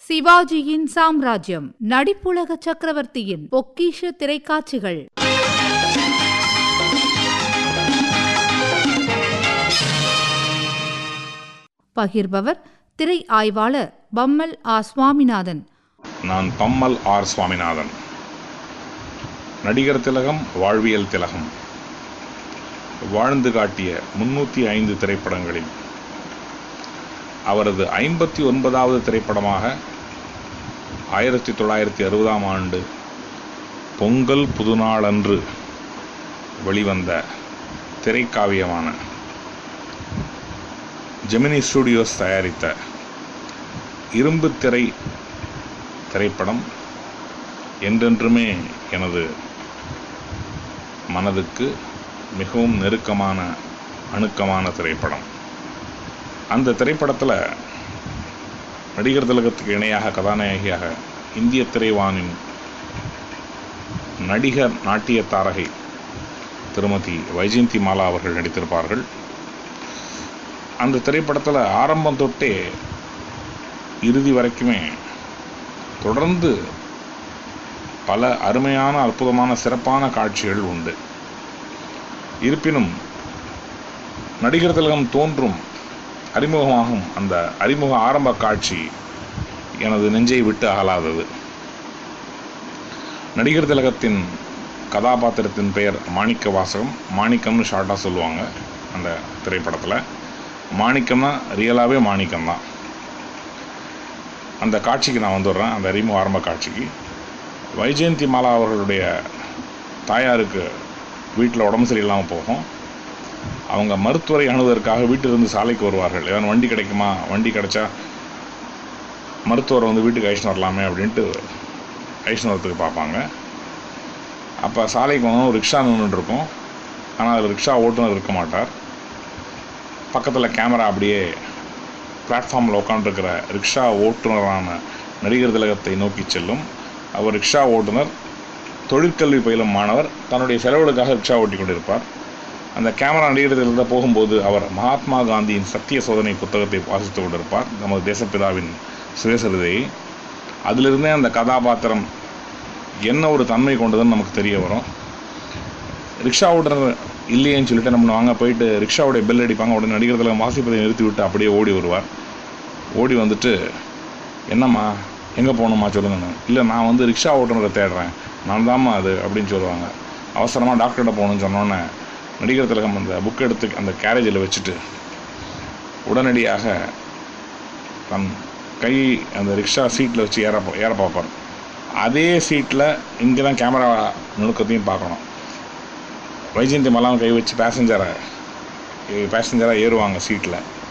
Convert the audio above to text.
சிவாஜியின் சாம்ராஜ்யம் நடிப்புலக சக்கரவர்த்தியின் பொக்கிஷ திரைக்காட்சிகள் பகிர்பவர் திரை ஆய்வாளர் பம்மல் ஆ சுவாமிநாதன் நான் பம்மல் ஆர் சுவாமிநாதன் நடிகர் திலகம் வாழ்வியல் திலகம் வாழ்ந்து காட்டிய முன்னூற்றி ஐந்து திரைப்படங்களில் அவரது ஐம்பத்தி ஒன்பதாவது திரைப்படமாக ஆயிரத்தி தொள்ளாயிரத்தி அறுபதாம் ஆண்டு பொங்கல் புதுநாளன்று வெளிவந்த திரைக்காவியமான ஜெமினி ஸ்டூடியோஸ் தயாரித்த இரும்பு திரை திரைப்படம் என்றென்றுமே எனது மனதுக்கு மிகவும் நெருக்கமான அணுக்கமான திரைப்படம் அந்த திரைப்படத்தில் நடிகர் திலகத்துக்கு இணையாக கதாநாயகியாக இந்திய திரைவானின் நடிகர் நாட்டிய தாரகை திருமதி வைஜெயந்தி மாலா அவர்கள் நடித்திருப்பார்கள் அந்த திரைப்படத்தில் ஆரம்பம் தொட்டே இறுதி வரைக்குமே தொடர்ந்து பல அருமையான அற்புதமான சிறப்பான காட்சிகள் உண்டு இருப்பினும் நடிகர் திலகம் தோன்றும் அறிமுகமாகும் அந்த அறிமுக ஆரம்ப காட்சி எனது நெஞ்சை விட்டு அகலாதது நடிகர் திலகத்தின் கதாபாத்திரத்தின் பெயர் மாணிக்க வாசகம் மாணிக்கம்னு ஷார்ட்டாக சொல்லுவாங்க அந்த திரைப்படத்தில் மாணிக்கம்னா ரியலாகவே மாணிக்கம் தான் அந்த காட்சிக்கு நான் வந்துடுறேன் அந்த அறிமுக ஆரம்ப காட்சிக்கு வைஜெயந்தி மாலா அவர்களுடைய தாயாருக்கு வீட்டில் உடம்பு சரியில்லாமல் போகும் அவங்க மருத்துவரை அணுவதற்காக வீட்டிலிருந்து சாலைக்கு வருவார்கள் ஏதாவது வண்டி கிடைக்குமா வண்டி கிடைச்சா மருத்துவரை வந்து வீட்டுக்கு அழைச்சின்னு வரலாமே அப்படின்ட்டு அழைச்சின்னு வரத்துக்கு பார்ப்பாங்க அப்போ சாலைக்கு வந்து ஒரு ரிக்ஷா நின்றுருக்கும் ஆனால் அதில் ரிக்ஷா ஓட்டுநர் இருக்க மாட்டார் பக்கத்தில் கேமரா அப்படியே பிளாட்ஃபார்மில் உட்காந்துருக்கிற ரிக்ஷா ஓட்டுநரான நடிகர் திலகத்தை நோக்கி செல்லும் அவர் ரிக்ஷா ஓட்டுநர் தொழிற்கல்வி பயிலும் மாணவர் தன்னுடைய செலவுகளுக்காக ரிக்ஷா ஓட்டி கொண்டிருப்பார் அந்த கேமரா நடிகர் திலகத்தில் போகும்போது அவர் மகாத்மா காந்தியின் சத்திய சோதனை புத்தகத்தை வாசித்து கொண்டிருப்பார் நமது தேசப்பிதாவின் சுயசரிதையை அதிலிருந்தே அந்த கதாபாத்திரம் என்ன ஒரு தன்மை கொண்டதுன்னு நமக்கு தெரிய வரும் ரிக்ஷா ஓட்டுநர் இல்லையேன்னு சொல்லிட்டு நம்ம வாங்க போயிட்டு ரிக்ஷாவுடைய பெல் அடிப்பாங்க உடனே நடிகர் திலகம் வாசிப்பதை நிறுத்தி விட்டு அப்படியே ஓடி வருவார் ஓடி வந்துட்டு என்னம்மா எங்கே போகணுமா சொல்லுங்கண்ணா இல்லை நான் வந்து ரிக்ஷா ஓட்டுநரை தேடுறேன் நான் தாம்மா அது அப்படின்னு சொல்லுவாங்க அவசரமாக டாக்டர்கிட்ட போகணும்னு சொன்னோன்னே நடிகர் திலகம் அந்த புக் எடுத்து அந்த கேரேஜில் வச்சுட்டு உடனடியாக தன் கை அந்த ரிக்ஷா சீட்டில் வச்சு ஏற பா- ஏற பார்ப்பார் அதே சீட்டில் இங்கே தான் கேமரா நுணுக்கத்தையும் பார்க்கணும் வைஜெயந்தி மலாம் கை வச்சு பேசஞ்சரை பேசஞ்சராக ஏறுவாங்க சீட்டில்